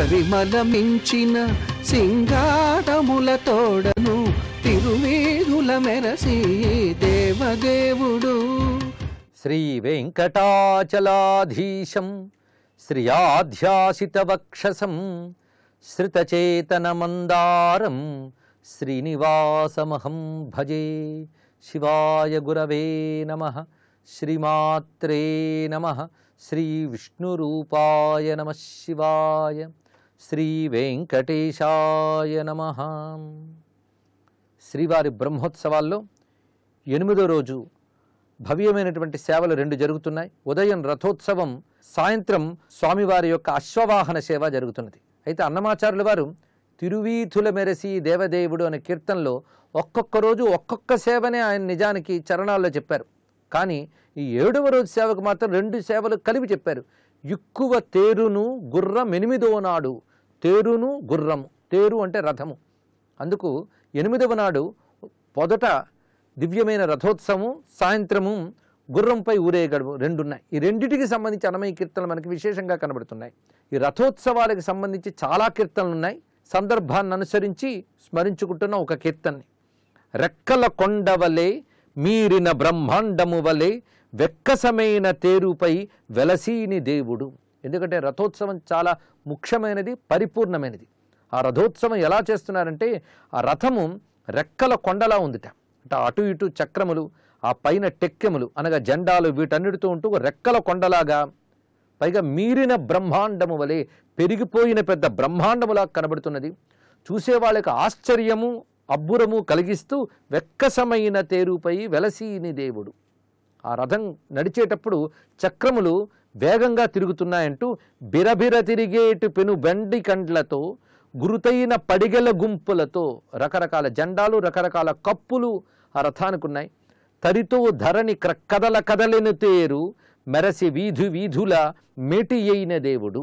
సిరిమల మించిన సింగాటముల తోడను తిరువీధుల మెరసి దేవదేవుడు శ్రీ వెంకటాచలాధీశం శ్రియాధ్యాసితవక్షసం శ్రితచేతనమందారం శ్రీనివాసమహం భజే శివాయ గురవే నమ శ్రీమాత్రే నమ శ్రీ విష్ణురూపాయ నమ శివాయ శ్రీ వెంకటేశాయ నమ శ్రీవారి బ్రహ్మోత్సవాల్లో ఎనిమిదో రోజు భవ్యమైనటువంటి సేవలు రెండు జరుగుతున్నాయి ఉదయం రథోత్సవం సాయంత్రం స్వామివారి యొక్క అశ్వవాహన సేవ జరుగుతున్నది అయితే అన్నమాచార్యుల వారు తిరువీధుల మెరసి దేవదేవుడు అనే కీర్తనలో ఒక్కొక్క రోజు ఒక్కొక్క సేవనే ఆయన నిజానికి చరణాల్లో చెప్పారు కానీ ఈ ఏడవ రోజు సేవకు మాత్రం రెండు సేవలు కలిపి చెప్పారు ఎక్కువ తేరును గుర్రం ఎనిమిదో నాడు తేరును గుర్రము తేరు అంటే రథము అందుకు ఎనిమిదవ నాడు మొదట దివ్యమైన రథోత్సవం సాయంత్రము గుర్రంపై ఊరేగడము రెండున్నాయి ఈ రెండిటికి సంబంధించి అన్నమయ్య కీర్తనలు మనకి విశేషంగా కనబడుతున్నాయి ఈ రథోత్సవాలకు సంబంధించి చాలా కీర్తనలు ఉన్నాయి సందర్భాన్ని అనుసరించి స్మరించుకుంటున్న ఒక కీర్తనని రెక్కల కొండవలే మీరిన బ్రహ్మాండము వలె వెక్కసమైన తేరుపై వెలసీని దేవుడు ఎందుకంటే రథోత్సవం చాలా ముఖ్యమైనది పరిపూర్ణమైనది ఆ రథోత్సవం ఎలా చేస్తున్నారంటే ఆ రథము రెక్కల కొండలా ఉందిట అంటే అటు ఇటు చక్రములు ఆ పైన టెక్కెములు అనగా జెండాలు వీటన్నిటితో ఉంటూ రెక్కల కొండలాగా పైగా మీరిన బ్రహ్మాండము వలె పెరిగిపోయిన పెద్ద బ్రహ్మాండములా కనబడుతున్నది చూసే వాళ్ళకి ఆశ్చర్యము అబ్బురము కలిగిస్తూ వెక్కసమైన తేరుపై వెలసీని దేవుడు ఆ రథం నడిచేటప్పుడు చక్రములు వేగంగా తిరుగుతున్నాయంటూ బిరబిర తిరిగేటు పెను బెండి కండ్లతో గురుతైన పడిగెల గుంపులతో రకరకాల జెండాలు రకరకాల కప్పులు ఆ రథానికి ఉన్నాయి తరితో ధరణి క్ర- కదల కదలెను తేరు మెరసి వీధు వీధుల మేటి అయిన దేవుడు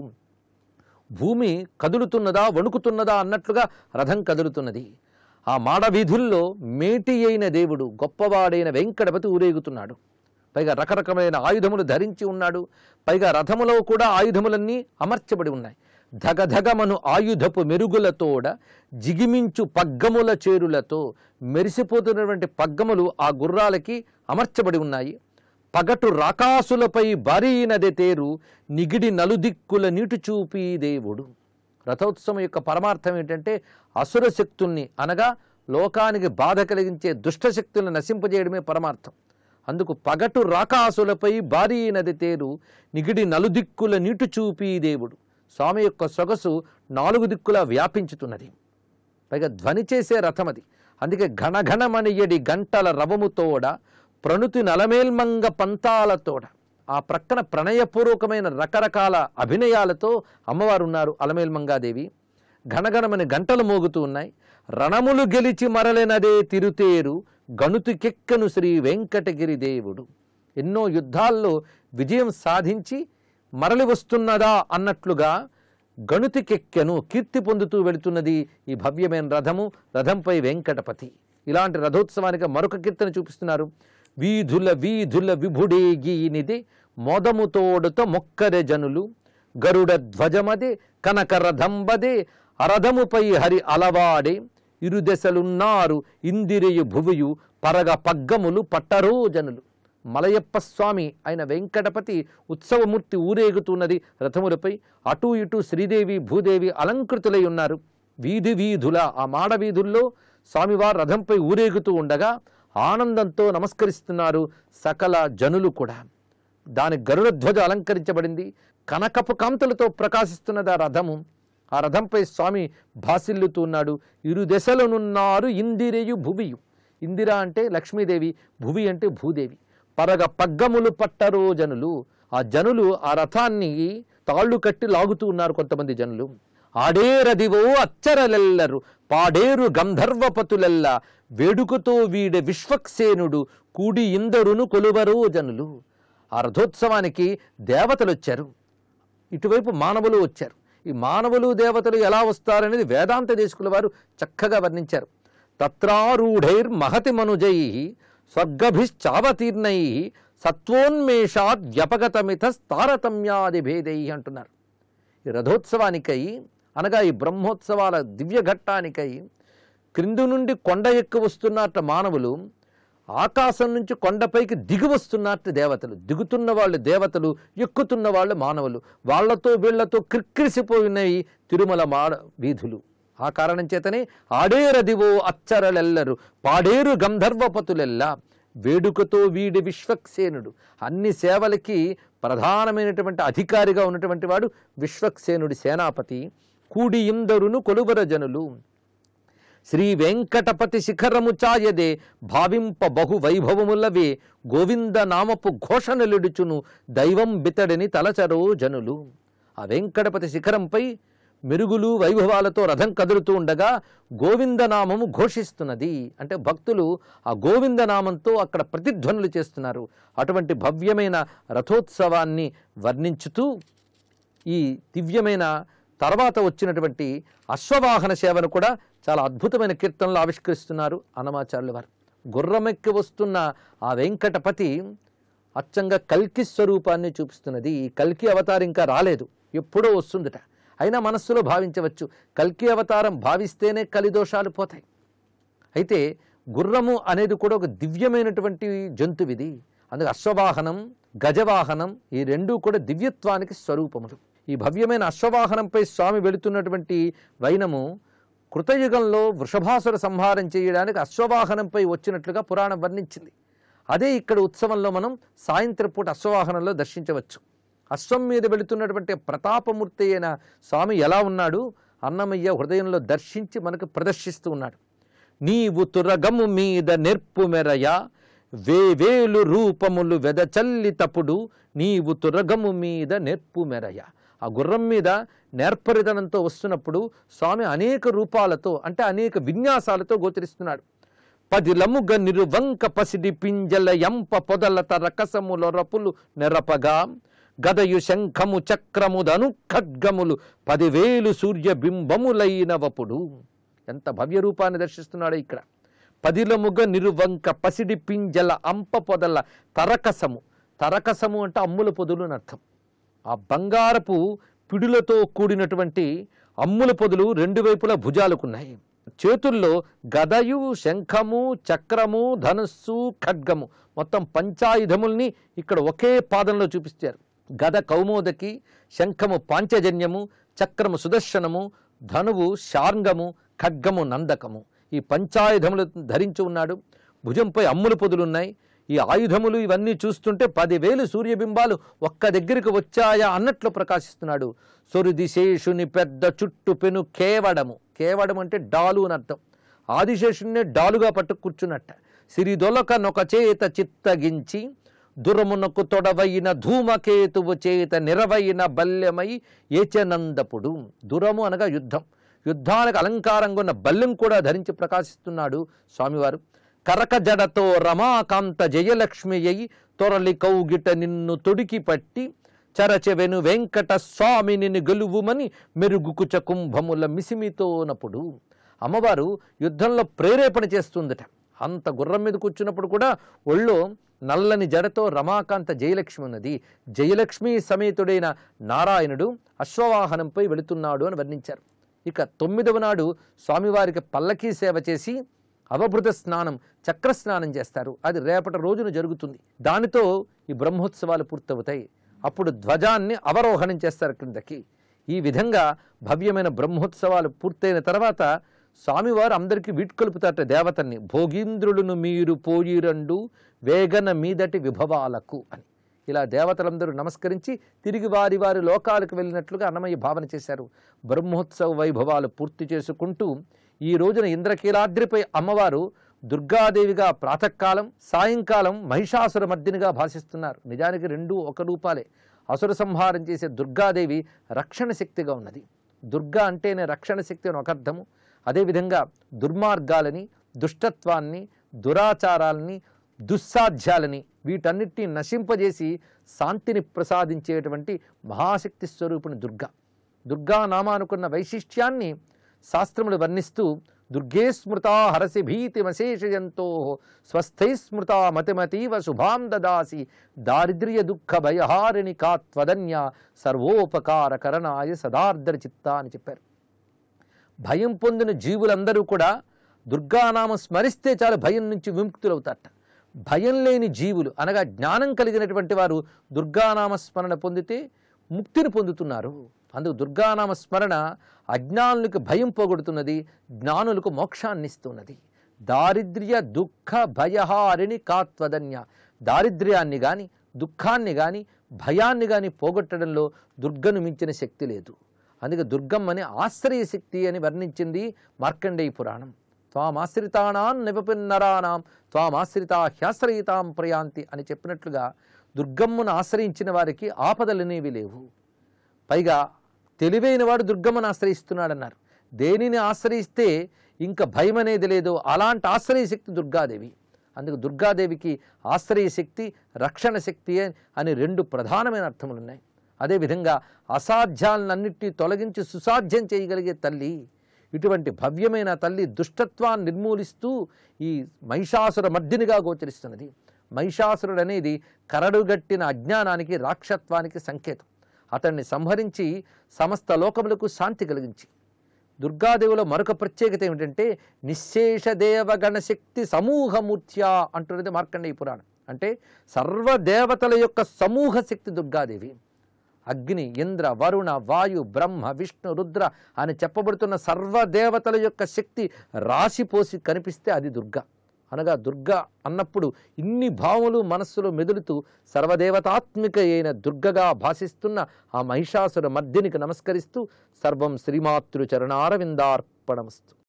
భూమి కదులుతున్నదా వణుకుతున్నదా అన్నట్లుగా రథం కదులుతున్నది ఆ మాడ వీధుల్లో మేటి అయిన దేవుడు గొప్పవాడైన వెంకటపతి ఊరేగుతున్నాడు పైగా రకరకమైన ఆయుధములు ధరించి ఉన్నాడు పైగా రథములో కూడా ఆయుధములన్నీ అమర్చబడి ఉన్నాయి ధగధగమను ఆయుధపు మెరుగులతోడ జిగిమించు పగ్గముల చేరులతో మెరిసిపోతున్నటువంటి పగ్గములు ఆ గుర్రాలకి అమర్చబడి ఉన్నాయి పగటు రాకాసులపై బరీనది తేరు నిగిడి నలుదిక్కుల నీటు చూపి దేవుడు రథోత్సవం యొక్క పరమార్థం ఏంటంటే అసుర శక్తుల్ని అనగా లోకానికి బాధ కలిగించే దుష్ట శక్తులను నశింపజేయడమే పరమార్థం అందుకు పగటు రాకాసులపై భారీ నది తేరు నిగిడి నలుదిక్కుల నీటు చూపి దేవుడు స్వామి యొక్క సొగసు నాలుగు దిక్కులా వ్యాపించుతున్నది పైగా ధ్వని చేసే రథం అది అందుకే ఘనఘనమనియడి గంటల రవముతోడ ప్రణుతి నలమేల్మంగ పంతాలతోడ ఆ ప్రక్కన ప్రణయపూర్వకమైన రకరకాల అభినయాలతో అమ్మవారు ఉన్నారు అలమేల్మంగాదేవి ఘనఘనమని గంటలు మోగుతూ ఉన్నాయి రణములు గెలిచి మరలెనదే తిరుతేరు గణుతికెక్కను శ్రీ వెంకటగిరి దేవుడు ఎన్నో యుద్ధాల్లో విజయం సాధించి మరలి వస్తున్నదా అన్నట్లుగా గణుతికెక్కెను కీర్తి పొందుతూ వెళుతున్నది ఈ భవ్యమైన రథము రథంపై వెంకటపతి ఇలాంటి రథోత్సవానికి మరొక కీర్తన చూపిస్తున్నారు వీధుల వీధుల విభుడేగీనిది మోదముతోడుతో మొక్కరె జనులు గరుడ ధ్వజమదే కనక రథంబదే అరథముపై హరి అలవాడే ఇరుదెసలున్నారు ఇందిరియు భువియు పరగ పగ్గములు పట్టరో జనులు మలయప్ప స్వామి అయిన వెంకటపతి ఉత్సవమూర్తి ఊరేగుతున్నది రథములపై అటు ఇటు శ్రీదేవి భూదేవి అలంకృతులై ఉన్నారు వీధి వీధుల ఆ మాడ వీధుల్లో స్వామివారు రథంపై ఊరేగుతూ ఉండగా ఆనందంతో నమస్కరిస్తున్నారు సకల జనులు కూడా దాని గరుడ ధ్వజ అలంకరించబడింది కనకపు కాంతులతో ప్రకాశిస్తున్నది ఆ రథము ఆ రథంపై స్వామి భాసిల్లుతూ ఉన్నాడు ఇరు దశలనున్నారు ఇందిరేయు భువియు ఇందిర అంటే లక్ష్మీదేవి భువి అంటే భూదేవి పరగ పగ్గములు పట్టరో జనులు ఆ జనులు ఆ రథాన్ని తాళ్ళు కట్టి లాగుతూ ఉన్నారు కొంతమంది జనులు ఆడేరదివో అచ్చరలెల్లరు పాడేరు గంధర్వపతులెల్ల వేడుకతో వీడే విశ్వక్సేనుడు కూడి ఇందరును కొలువరో జనులు ఆ రథోత్సవానికి దేవతలు వచ్చారు ఇటువైపు మానవులు వచ్చారు ఈ మానవులు దేవతలు ఎలా వస్తారనేది వేదాంత దేశకుల వారు చక్కగా వర్ణించారు తత్రారూఢైర్ మహతి మనుజై స్వర్గభిశ్చావతీర్ణై సత్వోన్మేషాద్ వ్యపగతమిత తారతమ్యాది భేదై అంటున్నారు ఈ రథోత్సవానికై అనగా ఈ బ్రహ్మోత్సవాల దివ్య ఘట్టానికై క్రింది నుండి కొండ ఎక్కి వస్తున్నట్టు మానవులు ఆకాశం నుంచి కొండపైకి దిగి వస్తున్నట్టు దేవతలు దిగుతున్న వాళ్ళు దేవతలు ఎక్కుతున్న వాళ్ళు మానవులు వాళ్ళతో వీళ్లతో క్రిక్కిరిసిపోయినవి తిరుమల మాడ వీధులు ఆ కారణం చేతనే ఆడేరదివో అచ్చరలెల్లరు పాడేరు గంధర్వపతులెల్లా వేడుకతో వీడి విశ్వక్సేనుడు అన్ని సేవలకి ప్రధానమైనటువంటి అధికారిగా ఉన్నటువంటి వాడు విశ్వక్సేనుడి సేనాపతి కూడి ఇందరును కొలువర జనులు శ్రీ వెంకటపతి శిఖరము చాయదే భావింప బహు వైభవములవే గోవింద నామపు ఘోషణలుడుచును దైవం బితడిని తలచరో జనులు ఆ వెంకటపతి శిఖరంపై మెరుగులు వైభవాలతో రథం కదులుతూ ఉండగా గోవిందనామము ఘోషిస్తున్నది అంటే భక్తులు ఆ గోవిందనామంతో అక్కడ ప్రతిధ్వనులు చేస్తున్నారు అటువంటి భవ్యమైన రథోత్సవాన్ని వర్ణించుతూ ఈ దివ్యమైన తర్వాత వచ్చినటువంటి అశ్వవాహన సేవను కూడా చాలా అద్భుతమైన కీర్తనలు ఆవిష్కరిస్తున్నారు అన్నమాచార్యుల వారు గుర్రమెక్కి వస్తున్న ఆ వెంకటపతి అచ్చంగా కల్కి స్వరూపాన్ని చూపిస్తున్నది ఈ కల్కి అవతారం ఇంకా రాలేదు ఎప్పుడో వస్తుందట అయినా మనస్సులో భావించవచ్చు కల్కి అవతారం భావిస్తేనే కలిదోషాలు పోతాయి అయితే గుర్రము అనేది కూడా ఒక దివ్యమైనటువంటి జంతువిది అందుకే అశ్వవాహనం గజవాహనం ఈ రెండూ కూడా దివ్యత్వానికి స్వరూపములు ఈ భవ్యమైన అశ్వవాహనంపై స్వామి వెళుతున్నటువంటి వైనము కృతయుగంలో వృషభాసుర సంహారం చేయడానికి అశ్వవాహనంపై వచ్చినట్లుగా పురాణం వర్ణించింది అదే ఇక్కడ ఉత్సవంలో మనం సాయంత్రం పూట అశ్వవాహనంలో దర్శించవచ్చు అశ్వం మీద వెళుతున్నటువంటి ప్రతాపమూర్తి అయిన స్వామి ఎలా ఉన్నాడు అన్నమయ్య హృదయంలో దర్శించి మనకు ప్రదర్శిస్తూ ఉన్నాడు నీవు తురగము మీద నెర్పు మెరయ వేవేలు రూపములు వెదచల్లితప్పుడు నీవు తురగము మీద నెర్పు మెరయ ఆ గుర్రం మీద నేర్పరితనంతో వస్తున్నప్పుడు స్వామి అనేక రూపాలతో అంటే అనేక విన్యాసాలతో గోచరిస్తున్నాడు పదిలముగ నిరువంక పసిడి పింజల ఎంప పొదలత రకసముల రపులు నెరపగా గదయు శంఖము చక్రముదను ఖడ్గములు పదివేలు సూర్య బింబములైనవపుడు ఎంత భవ్య రూపాన్ని దర్శిస్తున్నాడో ఇక్కడ పదిలముగ నిరువంక పసిడి పింజల అంప పొదల తరకసము తరకసము అంటే అమ్ముల పొదులు అని అర్థం ఆ బంగారపు పిడులతో కూడినటువంటి అమ్ముల పొదులు రెండు వైపులా భుజాలకున్నాయి చేతుల్లో గదయు శంఖము చక్రము ధనుస్సు ఖడ్గము మొత్తం పంచాయుధముల్ని ఇక్కడ ఒకే పాదంలో చూపిస్తారు గద కౌమోదకి శంఖము పాంచజన్యము చక్రము సుదర్శనము ధనువు శార్ంగము ఖడ్గము నందకము ఈ పంచాయుధములు ధరించి ఉన్నాడు భుజంపై అమ్ముల పొదులున్నాయి ఈ ఆయుధములు ఇవన్నీ చూస్తుంటే పదివేలు సూర్యబింబాలు ఒక్క దగ్గరికి వచ్చాయా అన్నట్లు ప్రకాశిస్తున్నాడు సొరుదిశేషుని పెద్ద చుట్టు పెను కేవడము కేవడం అంటే డాలు అని అర్థం ఆదిశేషున్నే డాలుగా పట్టు కూర్చున్నట్ట సిరిదొలక నొక చేత చిత్తగించి దురమునకు తొడవైన ధూమకేతువు చేత నిరవైన బల్యమై ఏచనందపుడు దురము అనగా యుద్ధం యుద్ధానికి అలంకారంగా ఉన్న బల్యం కూడా ధరించి ప్రకాశిస్తున్నాడు స్వామివారు కరక జడతో రమాకాంత జయలక్ష్మి అయి తొరలి కౌగిట నిన్ను తొడికి పట్టి చరచెవెను వెంకట స్వామిని గెలువుమని మెరుగుకుచ కుంభముల మిసిమితోనప్పుడు అమ్మవారు యుద్ధంలో ప్రేరేపణ చేస్తుందట అంత గుర్రం మీద కూర్చున్నప్పుడు కూడా ఒళ్ళో నల్లని జడతో రమాకాంత జయలక్ష్మి ఉన్నది జయలక్ష్మి సమేతుడైన నారాయణుడు అశ్వవాహనంపై వెళుతున్నాడు అని వర్ణించారు ఇక తొమ్మిదవ నాడు స్వామివారికి పల్లకీ సేవ చేసి అవభృత స్నానం చక్ర స్నానం చేస్తారు అది రేపటి రోజున జరుగుతుంది దానితో ఈ బ్రహ్మోత్సవాలు పూర్తవుతాయి అప్పుడు ధ్వజాన్ని అవరోహణం చేస్తారు క్రిందకి ఈ విధంగా భవ్యమైన బ్రహ్మోత్సవాలు పూర్తయిన తర్వాత స్వామివారు అందరికీ వీడ్కొలుపుతారట దేవతల్ని భోగీంద్రులను మీరు పోయిరండు వేగన మీదటి విభవాలకు అని ఇలా దేవతలందరూ నమస్కరించి తిరిగి వారి వారి లోకాలకు వెళ్ళినట్లుగా అన్నమయ్య భావన చేశారు బ్రహ్మోత్సవ వైభవాలు పూర్తి చేసుకుంటూ ఈ రోజున ఇంద్రకీలాద్రిపై అమ్మవారు దుర్గాదేవిగా ప్రాతకాలం సాయంకాలం మహిషాసుర మర్దినిగా భాషిస్తున్నారు నిజానికి రెండూ ఒక రూపాలే అసుర సంహారం చేసే దుర్గాదేవి రక్షణ శక్తిగా ఉన్నది దుర్గా అంటేనే రక్షణ శక్తి అని ఒక అర్థము అదేవిధంగా దుర్మార్గాలని దుష్టత్వాన్ని దురాచారాలని దుస్సాధ్యాలని వీటన్నిటిని నశింపజేసి శాంతిని ప్రసాదించేటువంటి మహాశక్తి స్వరూపుని దుర్గా దుర్గా నామానుకున్న వైశిష్ట్యాన్ని శాస్త్రములు వర్ణిస్తూ దుర్గే స్మృతా హరసి భీతిమశేషయంతో స్వస్థై స్మృతా మతిమతీవ శుభాం దదాసి దారిద్ర్య దుఃఖ భయహారిణి కాత్వదన్య సర్వోపకార కరణాయ సదార్ద్ర చిత్త అని చెప్పారు భయం పొందిన జీవులందరూ కూడా దుర్గానామం స్మరిస్తే చాలు భయం నుంచి విముక్తులవుతారట భయం లేని జీవులు అనగా జ్ఞానం కలిగినటువంటి వారు దుర్గానామ స్మరణ పొందితే ముక్తిని పొందుతున్నారు అందుకు దుర్గానామ స్మరణ అజ్ఞానులకు భయం పోగొడుతున్నది జ్ఞానులకు మోక్షాన్ని ఇస్తున్నది దారిద్ర్య దుఃఖ భయహారిణి కాత్వదన్య దారిద్ర్యాన్ని కానీ దుఃఖాన్ని కానీ భయాన్ని కానీ పోగొట్టడంలో దుర్గను మించిన శక్తి లేదు అందుకే దుర్గమ్మని ఆశ్రయ శక్తి అని వర్ణించింది మార్కండేయ పురాణం త్వామాశ్రితానాం నిపపిన్నరానాం త్వామాశ్రితా హ్యాశ్రయితాం ప్రయాంతి అని చెప్పినట్లుగా దుర్గమ్మను ఆశ్రయించిన వారికి ఆపదలనేవి లేవు పైగా తెలివైన వాడు దుర్గమ్మను ఆశ్రయిస్తున్నాడన్నారు దేనిని ఆశ్రయిస్తే ఇంకా భయం అనేది లేదో అలాంటి ఆశ్రయ శక్తి దుర్గాదేవి అందుకు దుర్గాదేవికి ఆశ్రయ శక్తి రక్షణ శక్తి అని రెండు ప్రధానమైన అర్థములు ఉన్నాయి అదేవిధంగా అసాధ్యాలన్నింటినీ తొలగించి సుసాధ్యం చేయగలిగే తల్లి ఇటువంటి భవ్యమైన తల్లి దుష్టత్వాన్ని నిర్మూలిస్తూ ఈ మహిషాసుర మర్దినిగా గోచరిస్తున్నది మహిషాసురుడు అనేది కరడుగట్టిన అజ్ఞానానికి రాక్షత్వానికి సంకేతం అతన్ని సంహరించి సమస్త లోకములకు శాంతి కలిగించి దుర్గాదేవిలో మరొక ప్రత్యేకత ఏమిటంటే నిశ్శేష దేవగణ శక్తి సమూహమూర్త్యా అంటున్నది మార్కండేయ పురాణం అంటే సర్వదేవతల యొక్క సమూహ శక్తి దుర్గాదేవి అగ్ని ఇంద్ర వరుణ వాయు బ్రహ్మ విష్ణు రుద్ర అని చెప్పబడుతున్న సర్వదేవతల యొక్క శక్తి రాశిపోసి కనిపిస్తే అది దుర్గ అనగా దుర్గ అన్నప్పుడు ఇన్ని భావములు మనస్సులో మెదులుతూ సర్వదేవతాత్మిక అయిన దుర్గగా భాషిస్తున్న ఆ మహిషాసుర మర్దినికి నమస్కరిస్తూ సర్వం శ్రీమాతృ చరణారవిందార్పణమస్తు